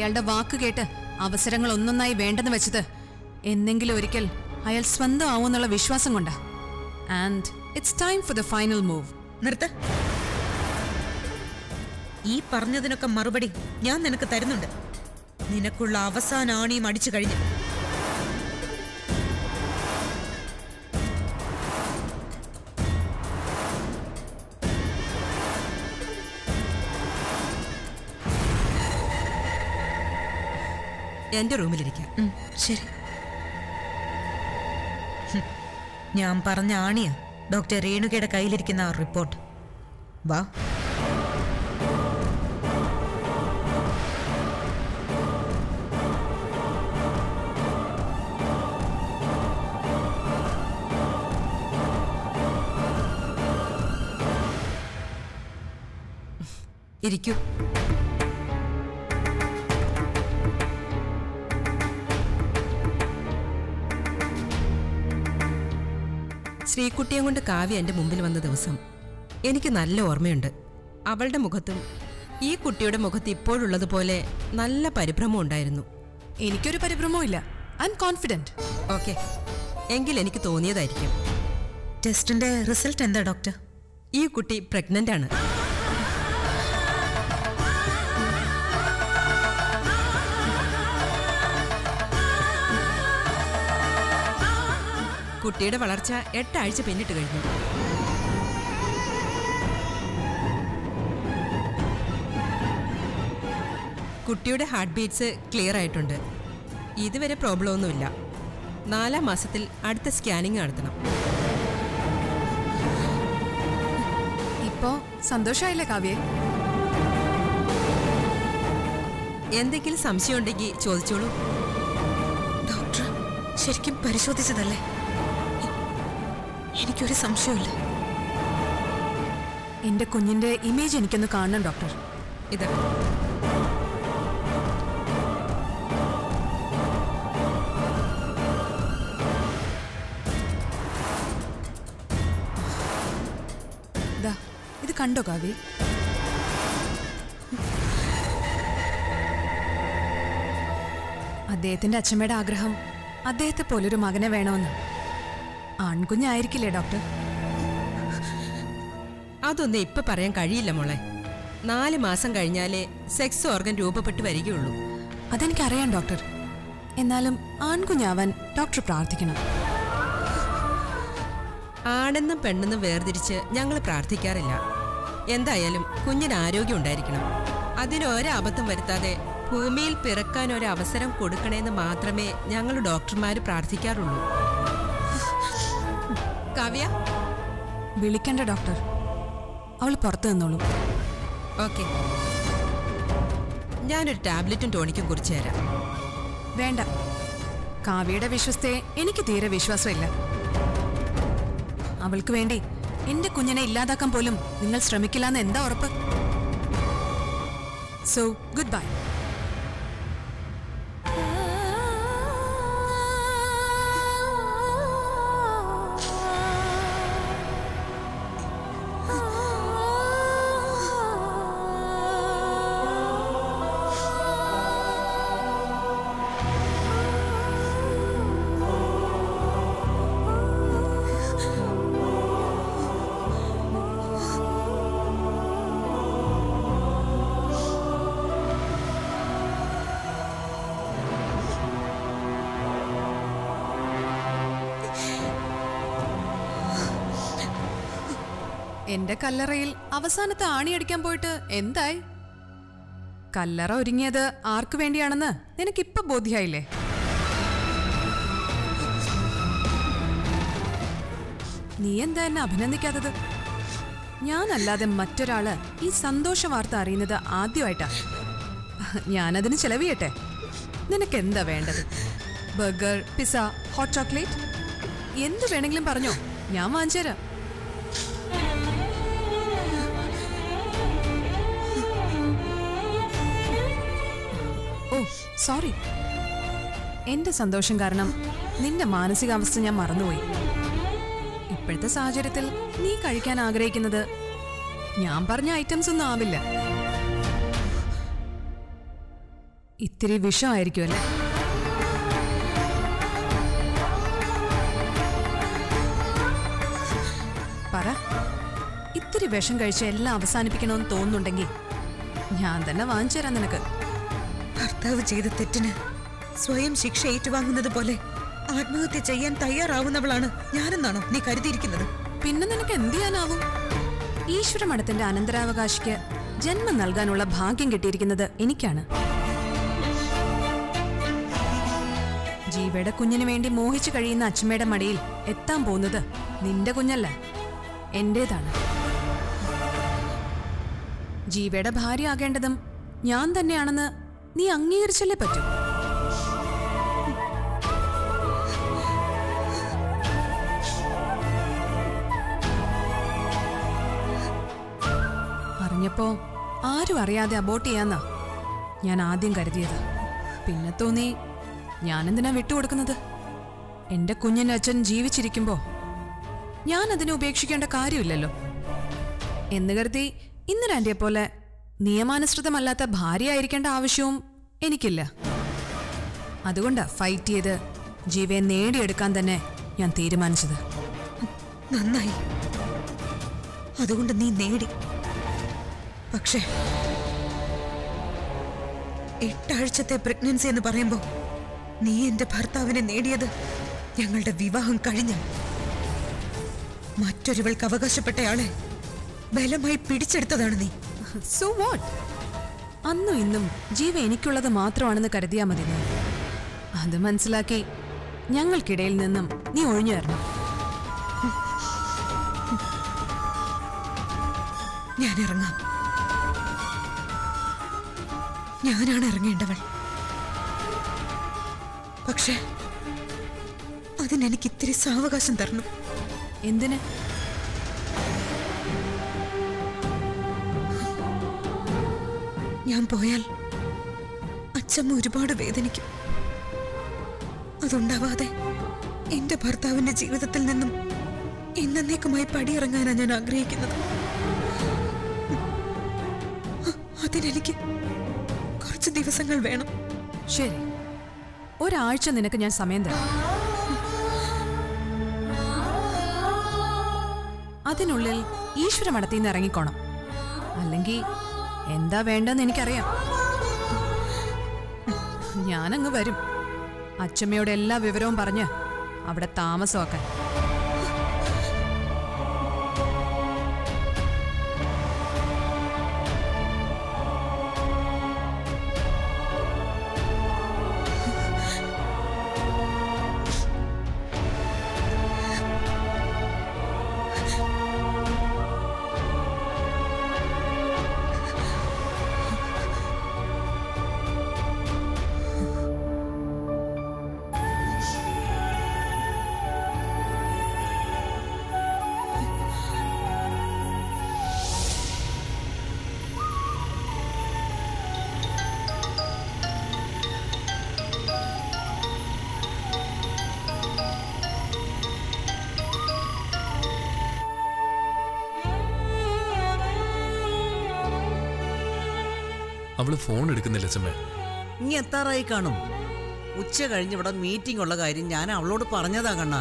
അയാളുടെ വാക്ക് കേട്ട് അവസരങ്ങൾ ഒന്നൊന്നായി വേണ്ടെന്ന് വെച്ചത് എന്നെങ്കിലും ഒരിക്കൽ അയാൾ സ്വന്തം ആവുമെന്നുള്ള വിശ്വാസം കൊണ്ടാ and it's time for the final move നിർത്ത ഈ പറഞ്ഞതിനൊക്കെ മറുപടി ഞാൻ നിനക്ക് തരുന്നുണ്ട് നിനക്കുള്ള അവസാന ആണിയും അടിച്ചു കഴിഞ്ഞു എന്റെ റൂമിലിരിക്കാം ഉം, ശരി ഹും, ഞാൻ പറഞ്ഞ ആണിയാ ഡോക്ടർ രേണുകയുടെ കയ്യിലിരിക്കുന്ന ആ റിപ്പോർട്ട് വാ ഇരിക്കൂ ശ്രീകുട്ടിയെ കൊണ്ട് കാവ്യ എൻ്റെ മുമ്പിൽ വന്ന ദിവസം എനിക്ക് നല്ല ഓർമ്മയുണ്ട് അവളുടെ മുഖത്തും ഈ കുട്ടിയുടെ മുഖത്ത് ഇപ്പോഴുള്ളതുപോലെ നല്ല പരിഭ്രമം ഉണ്ടായിരുന്നു എനിക്കൊരു പരിഭ്രമവും ഇല്ല ഐ എം കോൺഫിഡന്റ് ഓക്കെ എങ്കിൽ എനിക്ക് തോന്നിയതായിരിക്കും ടെസ്റ്റിന്റെ റിസൾട്ട് എന്താ ഡോക്ടർ ഈ കുട്ടി പ്രഗ്നന്റ് ആണ് കുട്ടിയുടെ വളർച്ച എട്ടാഴ്ച പിന്നിട്ട് കഴിഞ്ഞു കുട്ടിയുടെ ഹാർട്ട് ബീറ്റ്സ് ക്ലിയർ ആയിട്ടുണ്ട് ഇതുവരെ പ്രോബ്ലം ഒന്നുമില്ല നാലാം മാസത്തിൽ അടുത്ത സ്കാനിങ് നടത്തണം ഇപ്പോ സന്തോഷമായില്ലേ കാവ്യേ എന്തെങ്കിലും സംശയം ഉണ്ടെങ്കിൽ ചോദിച്ചോളൂ ഡോക്ടർ ശരിക്കും പരിശോധിച്ചതല്ലേ എ- എനിക്കൊരു സംശയമില്ല എന്റെ കുഞ്ഞിന്റെ ഇമേജ് എനിക്കൊന്ന് കാണണം ഡോക്ടർ ഇത് ദാ ഇത് കണ്ടോ കാവ്യ അദ്ദേഹത്തിന്റെ അച്ഛമ്മയുടെ ആഗ്രഹം അദ്ദേഹത്തെ പോലൊരു മകനെ വേണമെന്ന് ആൺകുഞ്ഞായിരിക്കില്ലേ ഡോക്ടർ അതൊന്നും ഇപ്പൊ പറയാൻ കഴിയില്ല മോളെ നാല് മാസം കഴിഞ്ഞാലേ സെക്സ് ഓർഗൻ രൂപപ്പെട്ട് വരികയുള്ളൂ അതെനിക്കറിയാം ഡോക്ടർ എന്നാലും ആൺകുഞ്ഞാവാൻ ഡോക്ടർ പ്രാർത്ഥിക്കണം ആണെന്നും പെണ്ണെന്നും വേർതിരിച്ച് ഞങ്ങൾ പ്രാർത്ഥിക്കാറില്ല എന്തായാലും കുഞ്ഞിന് ആരോഗ്യം ഉണ്ടായിരിക്കണം അതിന് ഒരബദ്ധം വരുത്താതെ ഭൂമിയിൽ പിറക്കാൻ ഒരു അവസരം കൊടുക്കണേന്ന് മാത്രമേ ഞങ്ങൾ ഡോക്ടർമാർ പ്രാർത്ഥിക്കാറുള്ളൂ കാവ്യ വിളിക്കണ്ട ഡോക്ടർ അവൾ പുറത്തു നിന്നോളും ഓക്കെ ഞാനൊരു ടാബ്ലറ്റും ടോണിക്കും കുറിച്ച് തരാം വേണ്ട കാവ്യയുടെ വിശ്വസ്തയെ എനിക്ക് തീരെ വിശ്വാസമില്ല അവൾക്ക് വേണ്ടി എന്റെ കുഞ്ഞിനെ ഇല്ലാതാക്കാൻ പോലും നിങ്ങൾ ശ്രമിക്കില്ലെന്ന് എന്താ ഉറപ്പ് സോ ഗുഡ് ബൈ എന്റെ കല്ലറയിൽ അവസാനത്തെ ആണിയടിക്കാൻ പോയിട്ട് എന്തായി കല്ലറ ഒരുങ്ങിയത് ആർക്കു വേണ്ടിയാണെന്ന് നിനക്കിപ്പൊ ബോധ്യായില്ലേ നീ എന്താ എന്നെ അഭിനന്ദിക്കാത്തത് ഞാനല്ലാതെ മറ്റൊരാള് ഈ സന്തോഷ വാർത്ത അറിയുന്നത് ആദ്യമായിട്ടാ ഞാനതിന് ചെലവിയട്ടെ നിനക്ക് എന്താ വേണ്ടത് ബർഗർ പിസ ഹോട്ട് ചോക്ലേറ്റ് എന്ത് വേണമെങ്കിലും പറഞ്ഞോ ഞാൻ വാങ്ങിച്ചുതരാം ഓ സോറി എന്റെ സന്തോഷം കാരണം നിന്റെ മാനസികാവസ്ഥ ഞാൻ മറന്നുപോയി ഇപ്പോഴത്തെ സാഹചര്യത്തിൽ നീ കഴിക്കാൻ ആഗ്രഹിക്കുന്നത് ഞാൻ പറഞ്ഞ ഐറ്റംസ് ഒന്നും ആവില്ല ഇത്തിരി വിഷമായിരിക്കും അല്ലേ പറ ഇത്തിരി വിഷം കഴിച്ച് എല്ലാം അവസാനിപ്പിക്കണമെന്ന് തോന്നുന്നുണ്ടെങ്കിൽ ഞാൻ തന്നെ വാങ്ങിച്ചു തരാം നിനക്ക് ഭർത്താവ് ചെയ്ത തെറ്റിന് സ്വയം ശിക്ഷ ഏറ്റുവാങ്ങുന്നത് പോലെ ആത്മഹത്യ ചെയ്യാൻ തയ്യാറാവുന്നവളാണ് ഞാനെന്നാണോ നീ കരുതിയിരിക്കുന്നത് പിന്നെ നിനക്ക് എന്ത് ചെയ്യാനാവും ഈശ്വരമഠത്തിന്റെ അനന്തരാവകാശിക്ക് ജന്മം നൽകാനുള്ള ഭാഗ്യം കിട്ടിയിരിക്കുന്നത് എനിക്കാണ് ജീവയുടെ കുഞ്ഞിന് വേണ്ടി മോഹിച്ചു കഴിയുന്ന അച്ഛമ്മയുടെ മടിയിൽ എത്താൻ പോകുന്നത് നിന്റെ കുഞ്ഞല്ല എന്റേതാണ് ജീവയുടെ ഭാര്യ ആകേണ്ടതും ഞാൻ തന്നെയാണെന്ന് നീ അംഗീകരിച്ചല്ലേ പറ്റൂ അറിഞ്ഞപ്പോ ആരും അറിയാതെ അബോട്ട് ചെയ്യാന്നാ ഞാൻ ആദ്യം കരുതിയത് പിന്നെ തോന്നി ഞാനെന്തിനാ വിട്ടുകൊടുക്കുന്നത് എന്റെ കുഞ്ഞിന്റെ അച്ഛൻ ജീവിച്ചിരിക്കുമ്പോ ഞാൻ അതിനെ ഉപേക്ഷിക്കേണ്ട കാര്യമില്ലല്ലോ എന്ന് കരുതി ഇന്ദിരാന്റിയെ പോലെ നിയമാനുസൃതമല്ലാത്ത ഭാര്യയായിരിക്കേണ്ട ആവശ്യവും എനിക്കില്ല അതുകൊണ്ടാ ഫൈറ്റ് ചെയ്ത് ജീവയെ നേടിയെടുക്കാൻ തന്നെ ഞാൻ തീരുമാനിച്ചത് നന്നായി അതുകൊണ്ട് നീ നേടി പക്ഷേ എട്ടാഴ്ചത്തെ പ്രഗ്നൻസി എന്ന് പറയുമ്പോ നീ എന്റെ ഭർത്താവിനെ നേടിയത് ഞങ്ങളുടെ വിവാഹം കഴിഞ്ഞ മറ്റൊരുവൾക്ക് അവകാശപ്പെട്ടയാളെ ബലമായി പിടിച്ചെടുത്തതാണ് നീ സോ വാട്ട് അന്നും ഇന്നും ജീവ എനിക്കുള്ളത് മാത്രമാണെന്ന് കരുതിയാ മതി നീ അത് മനസ്സിലാക്കി ഞങ്ങൾക്കിടയിൽ നിന്നും നീ ഒഴിഞ്ഞു വരണം ഞാൻ ഇറങ്ങാം ഞാനാണ് ഇറങ്ങേണ്ടവൾ പക്ഷേ അതിനെനിക്ക് ഇത്തിരി സാവകാശം തരണം എന്തിന് ഞാൻ പോയാൽ അച്ഛമ്മ ഒരുപാട് വേദനിക്കും അതുണ്ടാവാതെ എന്റെ ഭർത്താവിന്റെ ജീവിതത്തിൽ നിന്നും എന്നേക്കുമായി പടിയിറങ്ങാനാണ് ഞാൻ ആഗ്രഹിക്കുന്നത് അ- അതിനെനിക്ക് കുറച്ച് ദിവസങ്ങൾ വേണം ശരി ഒരാഴ്ച നിനക്ക് ഞാൻ സമയം തരാം അതിനുള്ളിൽ ഈശ്വര മഠത്തിൽ നിന്ന് ഇറങ്ങിക്കോണം അല്ലെങ്കിൽ എന്താ വേണ്ടെന്ന് എനിക്കറിയാം ഞാനങ്ങ് വരും അച്ചമ്മയോട് എല്ലാ വിവരവും പറഞ്ഞ് അവിടെ താമസമാക്കാൻ അവള് ഫോൺ എടുക്കുന്നില്ല അച്ഛമ്മേ ഇനി എത്താറായി കാണും ഉച്ച കഴിഞ്ഞ് ഇവിടെ മീറ്റിംഗ് ഉള്ള കാര്യം ഞാൻ അവളോട് പറഞ്ഞതാ കണ്ണ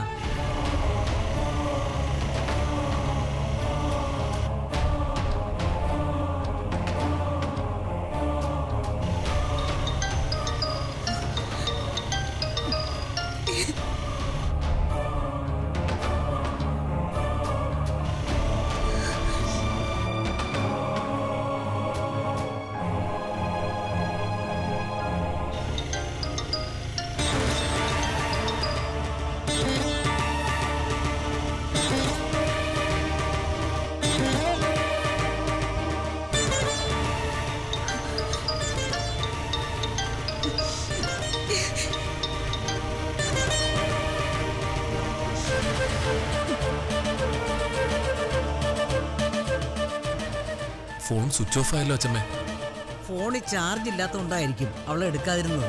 ഫോൺ സ്വിച്ച് ഓഫ് ആയല്ലോ അച്ഛമ്മേ ഫോണിൽ ചാർജ് ഇല്ലാത്തതുകൊണ്ടായിരിക്കും അവളെ എടുക്കാതിരുന്നത്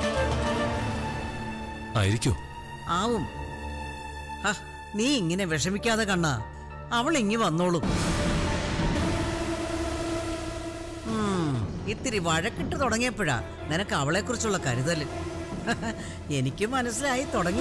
ആയിരിക്കോ ആവും ഹ, നീ ഇങ്ങനെ വിഷമിക്കാതെ കണ്ണ അവൾ ഇങ്ങി വന്നോളും ഉം, ഇത്തിരി വഴക്കിട്ട് തുടങ്ങിയപ്പോഴാ നിനക്ക് അവളെക്കുറിച്ചുള്ള കരുതൽ എനിക്ക് മനസ്സിലായി തുടങ്ങി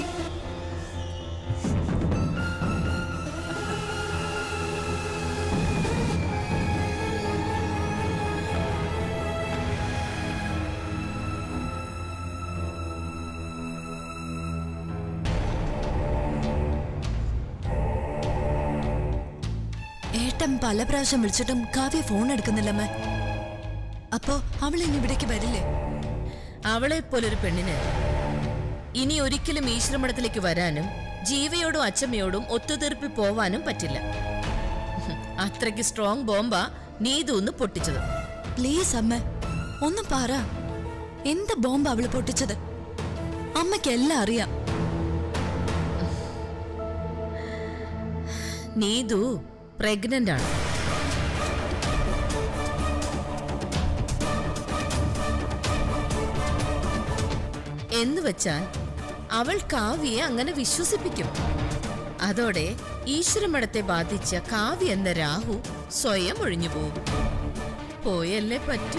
ഏട്ടൻ പല പ്രാവശ്യം വിളിച്ചിട്ടും കാവ്യ ഫോൺ എടുക്കുന്നില്ലമ്മേ അപ്പോ അവൾ ഇനി ഇവിടേക്ക് വരില്ലേ അവളെ പോലൊരു പെണ്ണിന് ഇനി ഒരിക്കലും ഈശ്വരമഠത്തിലേക്ക് വരാനും ജീവയോടും അച്ചമ്മയോടും ഒത്തുതീർപ്പിൽ പോവാനും പറ്റില്ല ഹും, അത്രയ്ക്ക് സ്ട്രോങ് ബോംബാ നീതു ഒന്ന് പൊട്ടിച്ചത് പ്ലീസ് അമ്മ ഒന്ന് പറ എന്ത് ബോംബ് അവള് പൊട്ടിച്ചത് അമ്മയ്ക്ക് എല്ലാം അറിയാം നീതു പ്രഗ്നന്റ് ആണ് എന്ന് വെച്ചാൽ അവൾ കാവ്യയെ അങ്ങനെ വിശ്വസിപ്പിക്കും അതോടെ ഈശ്വരമഠത്തെ ബാധിച്ച കാവ്യ എന്ന രാഹു സ്വയം ഒഴിഞ്ഞു പോകും പോയല്ലേ പറ്റൂ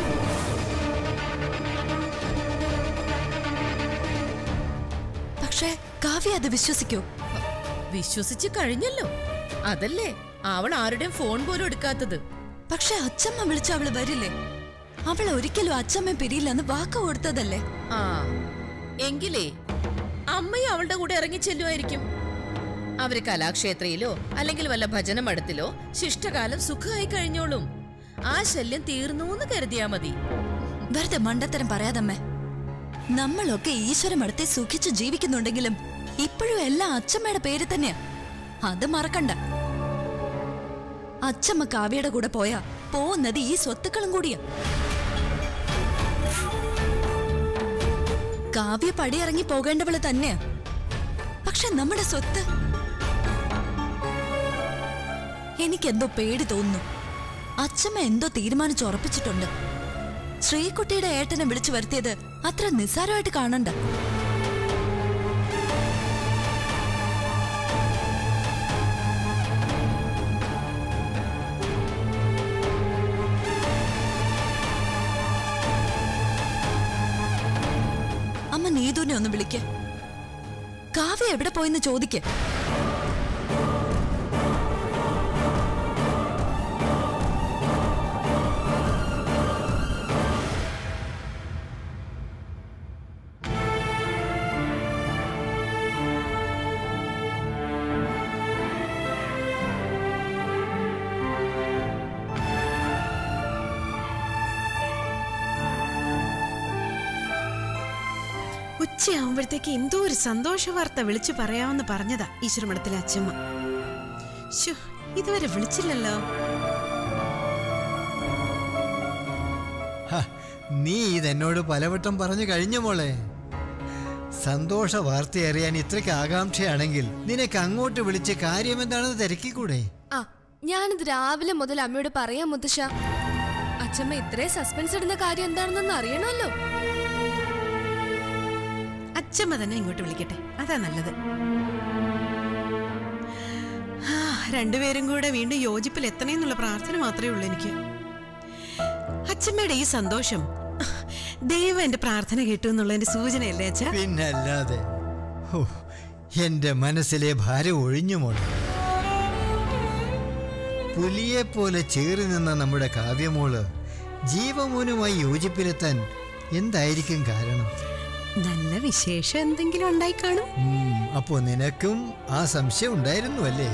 പക്ഷേ കാവ്യ അത് വിശ്വസിക്കോ വിശ്വസിച്ച് കഴിഞ്ഞല്ലോ അതല്ലേ അവൾ ആരുടെയും ഫോൺ പോലും എടുക്കാത്തത് പക്ഷെ അച്ഛമ്മ വിളിച്ച അവള് വരില്ലേ അവൾ ഒരിക്കലും അച്ഛമ്മ പിരിയില്ലെന്ന് വാക്ക് കൊടുത്തതല്ലേ ആ എങ്കിലേ അമ്മയും അവളുടെ കൂടെ ഇറങ്ങി ചെല്ലുമായിരിക്കും അവര് കലാക്ഷേത്രയിലോ അല്ലെങ്കിൽ വല്ല ഭജന മഠത്തിലോ ശിഷ്ടകാലം സുഖമായി കഴിഞ്ഞോളും ആ ശല്യം തീർന്നു എന്ന് കരുതിയാ മതി വെറുതെ മണ്ടത്തരം പറയാതമ്മേ നമ്മളൊക്കെ ഈശ്വരമടത്തെ സുഖിച്ചു ജീവിക്കുന്നുണ്ടെങ്കിലും ഇപ്പോഴും എല്ലാം അച്ഛമ്മയുടെ പേര് തന്നെയാ അത് മറക്കണ്ട അച്ഛമ്മ കാവ്യയുടെ കൂടെ പോയാ പോകുന്നത് ഈ സ്വത്തുക്കളും കൂടിയാ കാവ്യ പടിയിറങ്ങി പോകേണ്ടവള് തന്നെയാ പക്ഷെ നമ്മുടെ സ്വത്ത് എനിക്കെന്തോ പേടി തോന്നുന്നു അച്ഛമ്മ എന്തോ തീരുമാനിച്ചുറപ്പിച്ചിട്ടുണ്ട് ശ്രീകുട്ടിയുടെ ഏട്ടനെ വിളിച്ചു വരുത്തിയത് അത്ര നിസ്സാരമായിട്ട് കാണണ്ട അമ്മ നീതുവിനെ ഒന്ന് വിളിക്ക് കാവ്യ എവിടെ പോയെന്ന് ചോദിക്ക് ഉച്ചയാവുമ്പോഴത്തേക്ക് എന്തോ ഒരു സന്തോഷ വാർത്ത വിളിച്ചു പറയാമെന്ന് പറഞ്ഞതാ ഈശ്വരമഠത്തിലെ അച്ഛമ്മ ശ്ശോ, ഇതുവരെ വിളിച്ചില്ലല്ലോ ഹ, നീ ഇതെന്നോട് പലവട്ടം പറഞ്ഞു കഴിഞ്ഞു മോളെ സന്തോഷ വാർത്ത അറിയാൻ ഇത്രയ്ക്ക് ആകാംക്ഷയാണെങ്കിൽ നിനക്ക് അങ്ങോട്ട് വിളിച്ച് കാര്യം എന്താണെന്ന് തിരക്കിക്കൂടെ ആ ഞാനിത് രാവിലെ മുതൽ അമ്മയോട് പറയാം മുത്തശ്ശ അച്ഛമ്മ ഇത്രയും സസ്പെൻസ് ഇടുന്ന കാര്യം എന്താണെന്നൊന്ന് അറിയണമല്ലോ അച്ഛമ്മ തന്നെ ഇങ്ങോട്ട് വിളിക്കട്ടെ അതാ നല്ലത് ആ, രണ്ടുപേരും കൂടെ വീണ്ടും യോജിപ്പിൽ എത്തണേന്നുള്ള പ്രാർത്ഥന മാത്രമേ ഉള്ളൂ എനിക്ക് അച്ഛമ്മയുടെ ഈ സന്തോഷം ദൈവം എന്റെ പ്രാർത്ഥന കേട്ടു എന്നുള്ളതിന്റെ സൂചനയല്ലേ അച്ഛാ പിന്നല്ലാതെ ഹോ, എന്റെ മനസ്സിലെ ഭാരം ഒഴിഞ്ഞു മോളെ പുലിയെ പോലെ ചേറി നിന്ന നമ്മുടെ കാവ്യമോള് ജീവമോനുമായി യോജിപ്പിലെത്താൻ എന്തായിരിക്കും കാരണം നല്ല വിശേഷം എന്തെങ്കിലും ഉണ്ടായി കാണും ഉം, അപ്പോ നിനക്കും ആ സംശയം ഉണ്ടായിരുന്നു അല്ലേ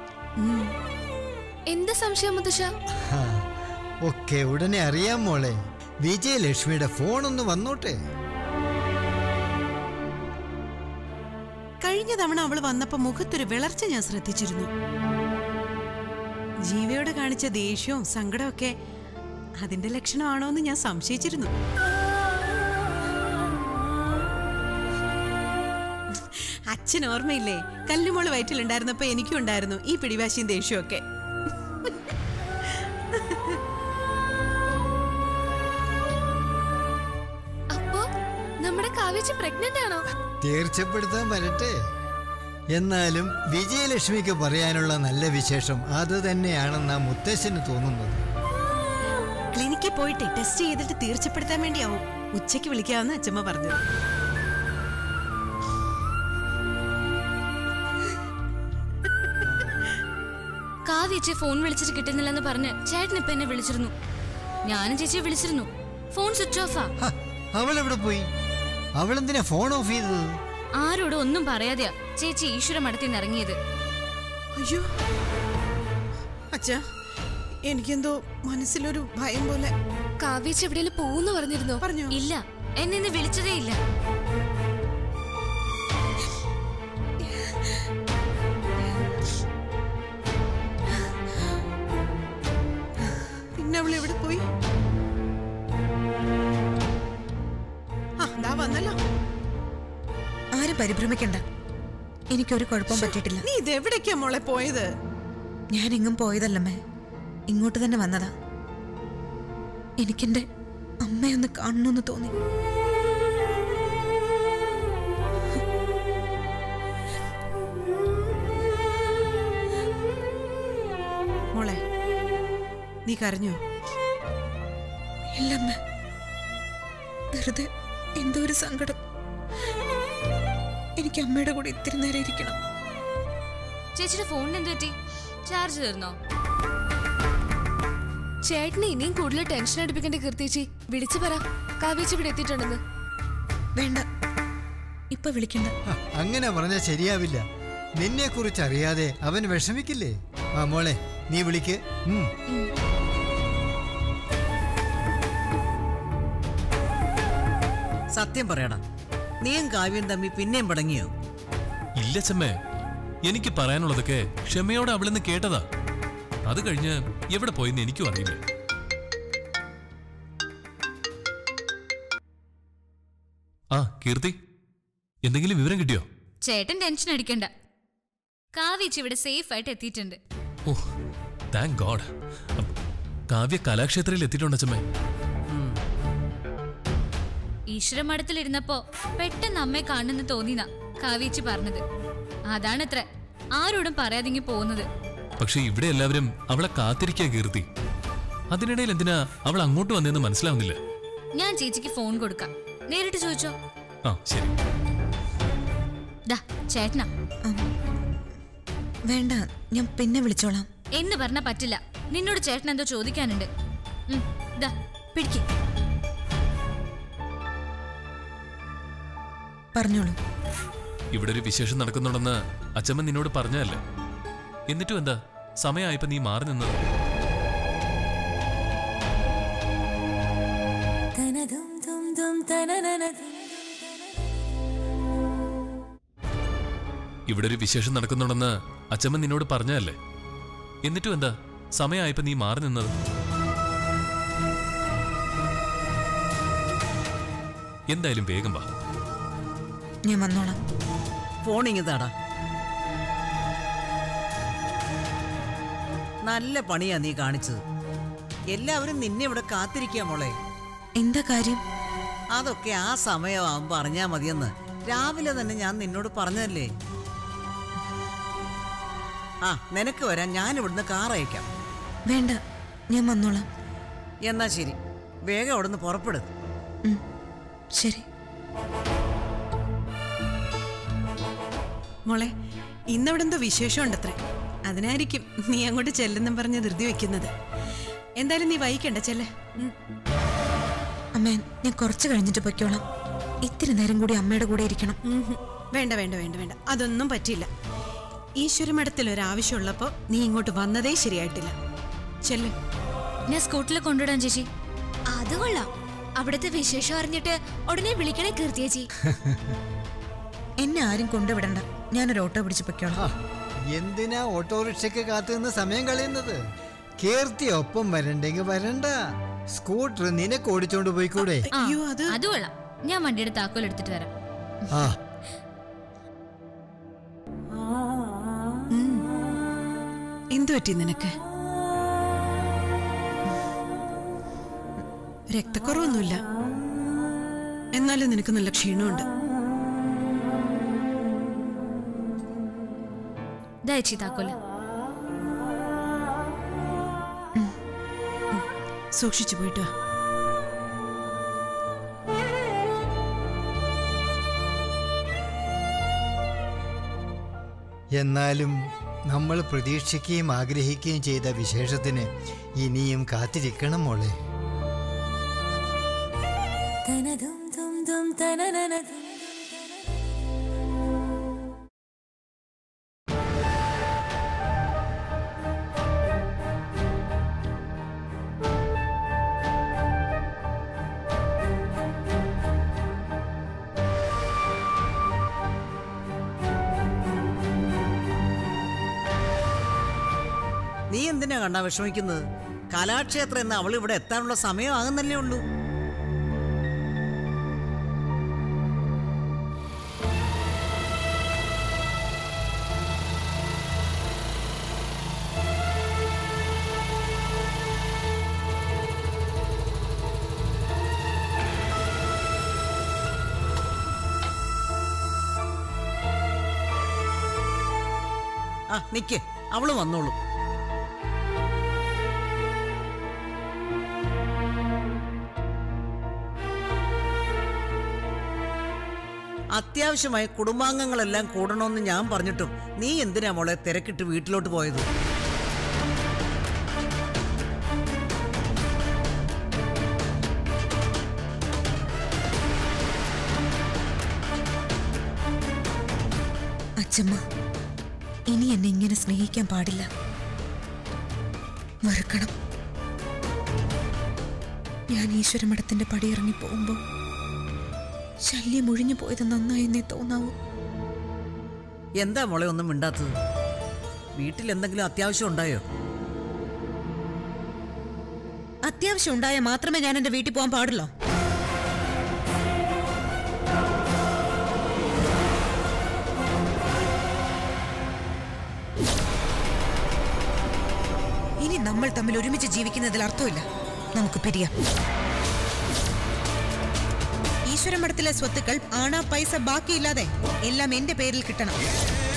എന്ത് സംശയം മുത്തശ്ശ ഹാ, ഒക്കെ ഉടനെ അറിയാം മോളെ വിജയലക്ഷ്മിയുടെ ഫോൺ ഒന്ന് വന്നോട്ടെ കഴിഞ്ഞ തവണ അവൾ വന്നപ്പോ മുഖത്തൊരു വിളർച്ച ഞാൻ ശ്രദ്ധിച്ചിരുന്നു ജീവയോട് കാണിച്ച ദേഷ്യവും സങ്കടമൊക്കെ അതിന്റെ ലക്ഷണമാണോ എന്ന് ഞാൻ സംശയിച്ചിരുന്നു അച്ഛൻ ഓർമ്മയില്ലേ കല്ലുമോള് വയറ്റിലുണ്ടായിരുന്നപ്പോ എനിക്കും ഉണ്ടായിരുന്നു ഈ പിടിവാശിയും ദേഷ്യവും ഒക്കെ അപ്പോ നമ്മുടെ കാവേച്ചി പ്രഗ്നന്റ് ആണോ തീർച്ചപ്പെടുത്താൻ വരട്ടെ എന്നാലും വിജയലക്ഷ്മിക്ക് പറയാനുള്ള നല്ല വിശേഷം അത് തന്നെയാണെന്നാ മുത്തശ്ശന് തോന്നുന്നത് ക്ലിനിക്കിൽ പോയിട്ട് ടെസ്റ്റ് ചെയ്തിട്ട് തീർച്ചപ്പെടുത്താൻ വേണ്ടിയാവും ഉച്ചയ്ക്ക് വിളിക്കാമെന്ന് അച്ഛമ്മ പറഞ്ഞത് കാവ്യച്ചെ ഫോൺ വിളിച്ചിട്ട് കിട്ടുന്നില്ലെന്ന് പറഞ്ഞ് ചേട്ടൻ ഇപ്പൊ എന്നെ വിളിച്ചിരുന്നു ഞാനും ചേച്ചിയെ വിളിച്ചിരുന്നു ഫോൺ സ്വിച്ച് ഓഫാ ഹ, അവളെവിടെ പോയി അവളെന്തിനാ ഫോൺ ഓഫ് ചെയ്തത് ആരോടും ഒന്നും പറയാതെയാ ചേച്ചി ഈശ്വര മടത്തിൽ നിന്ന് ഇറങ്ങിയത് അയ്യോ അച്ഛാ എനിക്കെന്തോ മനസ്സിലൊരു ഭയം പോലെ കാവ്യച്ച് എവിടെയെങ്കിലും പോകുന്നു പറഞ്ഞിരുന്നോ പറഞ്ഞോ ഇല്ല എന്നെ ഇന്ന് വിളിച്ചതേ ഇല്ല പിന്നെ അവൾ എവിടെ പോയി ആ ദാ വന്നല്ലോ ആരും പരിഭ്രമിക്കണ്ട എനിക്കൊരു കുഴപ്പം പറ്റിയിട്ടില്ല നീ ഇതെവിടേക്കാ മോളെ പോയത് ഞാൻ എങ്ങും പോയതല്ലമ്മേ ഇങ്ങോട്ട് തന്നെ വന്നതാ എനിക്കെന്റെ അമ്മയൊന്ന് കാണണമെന്ന് തോന്നി മോളെ നീ കരഞ്ഞോ ഇല്ലമ്മ വെറുതെ എന്തോ ഒരു സങ്കടം എനിക്ക് അമ്മയുടെ കൂടെ ഇത്തിരി നേരം ഇരിക്കണം ചേച്ചിയുടെ ഫോണിന് എന്ത് പറ്റി ചാർജ് തീർന്നോ ചേട്ടനെ ഇനിയും കൂടുതൽ ടെൻഷൻ അടുപ്പിക്കേണ്ട കീർത്തിച്ചി വിളിച്ചു പറ കാവ്യച്ച് ഇവിടെ എത്തിയിട്ടുണ്ടെന്ന് വേണ്ട ഇപ്പൊ വിളിക്കണ്ട ഹ, അങ്ങനെ പറഞ്ഞാൽ ശരിയാവില്ല നിന്നെ കുറിച്ച് അറിയാതെ അവൻ വിഷമിക്കില്ലേ ആ മോളെ നീ വിളിക്ക് ഉം. സത്യം പറയടാ നീയും കാവ്യം തമ്മി പിന്നെയും പടങ്ങിയോ ഇല്ല ചമ്മേ എനിക്ക് പറയാനുള്ളതൊക്കെ ക്ഷമയോടെ അവളിന്ന് കേട്ടതാ അത് കഴിഞ്ഞ് എവിടെ പോയെന്ന് എനിക്കും അറിയില്ല ആ കീർത്തി എന്തെങ്കിലും വിവരം കിട്ടിയോ ചേട്ടൻ ടെൻഷൻ അടിക്കണ്ട കാവ്യച്ചി ഇവിടെ സേഫ് ആയിട്ട് എത്തിയിട്ടുണ്ട് ഓ താങ്ക് ഗോഡ് കാവ്യ കലാക്ഷേത്രയിൽ എത്തിയിട്ടുണ്ട് അച്ഛമ്മേ ഈശ്വര മഠത്തിലിരുന്നപ്പോ പെട്ടെന്ന് അമ്മയെ കാണുന്നെന്ന് തോന്നിനാ കാവ്യച്ചി പറഞ്ഞത് അതാണത്ര ആരോടും പറയാതിങ്ങി പോകുന്നത് പക്ഷെ ഇവിടെ എല്ലാവരും അവളെ കാത്തിരിക്കാ കീർത്തി അതിനിടയിൽ എന്തിനാ അവൾ അങ്ങോട്ട് വന്നതെന്ന് മനസ്സിലാവുന്നില്ല ഞാൻ ചേച്ചിക്ക് ഫോൺ കൊടുക്കാം നേരിട്ട് ചോദിച്ചോ ആ ശരി ദാ ചേട്ടനാ വേണ്ട ഞാൻ പിന്നെ വിളിച്ചോളാം എന്ന് പറഞ്ഞ പറ്റില്ല നിന്നോട് ചേട്ടൻ എന്തോ ചോദിക്കാനുണ്ട് ഉം, ദാ പിടിക്ക് പറഞ്ഞോളൂ ഇവിടെ ഒരു വിശേഷം നടക്കുന്നുണ്ടെന്ന് അച്ഛമ്മ നിന്നോട് പറഞ്ഞതല്ലേ എന്നിട്ടും എന്താ സമയമായപ്പോ നീ മാറി നിന്നത് ഇവിടെ ഒരു വിശേഷം നടക്കുന്നുണ്ടെന്ന് അച്ഛമ്മ നിന്നോട് പറഞ്ഞതല്ലേ എന്നിട്ടും എന്താ സമയമായപ്പോ നീ മാറി നിന്നത് എന്തായാലും വേഗം വാ ഞാൻ വന്നോളാം ഫോൺ ഇങ്ങതാടാ നല്ല പണിയാ നീ കാണിച്ചത് എല്ലാവരും നിന്നെ ഇവിടെ കാത്തിരിക്കുക മോളെ എന്താ കാര്യം അതൊക്കെ ആ സമയമാകുമ്പോ അറിഞ്ഞാ മതിയെന്ന് രാവിലെ തന്നെ ഞാൻ നിന്നോട് പറഞ്ഞതല്ലേ ആ നിനക്ക് വരാൻ ഞാൻ ഇവിടുന്ന് കാർ അയക്കാം വേണ്ട ഞാൻ വന്നോളാം എന്നാ ശരി വേഗം അവിടുന്ന് പുറപ്പെടും ഉം, ശരി മോളെ ഇന്നവിടെ എന്തോ വിശേഷമുണ്ടത്രേ അതിനായിരിക്കും നീ അങ്ങോട്ട് ചെല്ലുന്നും പറഞ്ഞ് ധൃതി വെക്കുന്നത് എന്തായാലും നീ വൈകണ്ട ചെല്ലേ അമ്മേ ഞാൻ കുറച്ച് കഴിഞ്ഞിട്ട് പൊയ്ക്കോളാം ഇത്തിരി നേരം കൂടി അമ്മയുടെ കൂടെ ഇരിക്കണം വേണ്ട വേണ്ട വേണ്ട വേണ്ട അതൊന്നും പറ്റില്ല ഈശ്വരമഠത്തിൽ ഒരാവശ്യമുള്ളപ്പോ നീ ഇങ്ങോട്ട് വന്നതേ ശരിയായിട്ടില്ല ചെല്ല് ഞാൻ സ്കൂട്ടിൽ കൊണ്ടുവിടാൻ ചേച്ചി അത് കൊള്ളാം അവിടുത്തെ വിശേഷം അറിഞ്ഞിട്ട് ഉടനെ വിളിക്കണേ കീർത്തിയേച്ചി എന്നെ ആരും കൊണ്ടുവിടണ്ട ഞാനൊരു ഓട്ടോ പിടിച്ച് പൊയ്ക്കോളാം ആ, എന്തിനാ ഓട്ടോറിക്ഷയ്ക്ക് കാത്തു നിന്ന് സമയം കളയുന്നത് കീർത്തി ഒപ്പം വരണ്ടെങ്കിൽ വരണ്ട സ്കൂട്ടർ നിനക്ക് ഓടിച്ചോണ്ട് പോയിക്കൂടെ ആ, അയ്യോ, അത് അത് കൊള്ളാം ഞാൻ വണ്ടിയുടെ താക്കോൽ എടുത്തിട്ട് വരാം ആ എന്തു പറ്റി നിനക്ക് രക്തക്കുറവൊന്നുമില്ല എന്നാലും നിനക്ക് നല്ല ക്ഷീണമുണ്ട് ദയച്ചി താക്കോല് സൂക്ഷിച്ചു പോയിട്ട് വാ. എന്നാലും നമ്മൾ പ്രതീക്ഷിക്കുകയും ആഗ്രഹിക്കുകയും ചെയ്ത വിശേഷത്തിന് ഇനിയും കാത്തിരിക്കണം മോളെ നീ എന്തിനാ കണ്ടാ വിഷമിക്കുന്നത് കലാക്ഷേത്രം എന്ന അവൾ ഇവിടെ എത്താനുള്ള സമയം ആകുന്നല്ലേ ഉള്ളൂ ആ നിക്ക് അവള് വന്നോളൂ അത്യാവശ്യമായി കുടുംബാംഗങ്ങളെല്ലാം കൂടണമെന്ന് ഞാൻ പറഞ്ഞിട്ടും നീ എന്തിനാ മോളെ തിരക്കിട്ട് വീട്ടിലോട്ട് പോയത് അച്ഛമ്മ ഇനി എന്നെ ഇങ്ങനെ സ്നേഹിക്കാൻ പാടില്ല വെറുക്കണം ഞാൻ ഈശ്വരമഠത്തിന്റെ പടിയിറങ്ങി പോകുമ്പോ ശല്യം ഒഴിഞ്ഞു പോയത് നന്നായെന്നേ തോന്നാവൂ എന്താ മോളെ ഒന്നും മിണ്ടാത്തത് വീട്ടിൽ എന്തെങ്കിലും അത്യാവശ്യം ഉണ്ടായോ അത്യാവശ്യം ഉണ്ടായാൽ മാത്രമേ ഞാൻ എന്റെ വീട്ടിൽ പോകാൻ പാടുള്ളൂ ഇനി നമ്മൾ തമ്മിൽ ഒരുമിച്ച് ജീവിക്കുന്നതിൽ അർത്ഥമില്ല നമുക്ക് പിരിയാം ഈശ്വരമഠത്തിലെ സ്വത്തുക്കൾ ആണാ പൈസ ബാക്കിയില്ലാതെ എല്ലാം എന്റെ പേരിൽ കിട്ടണം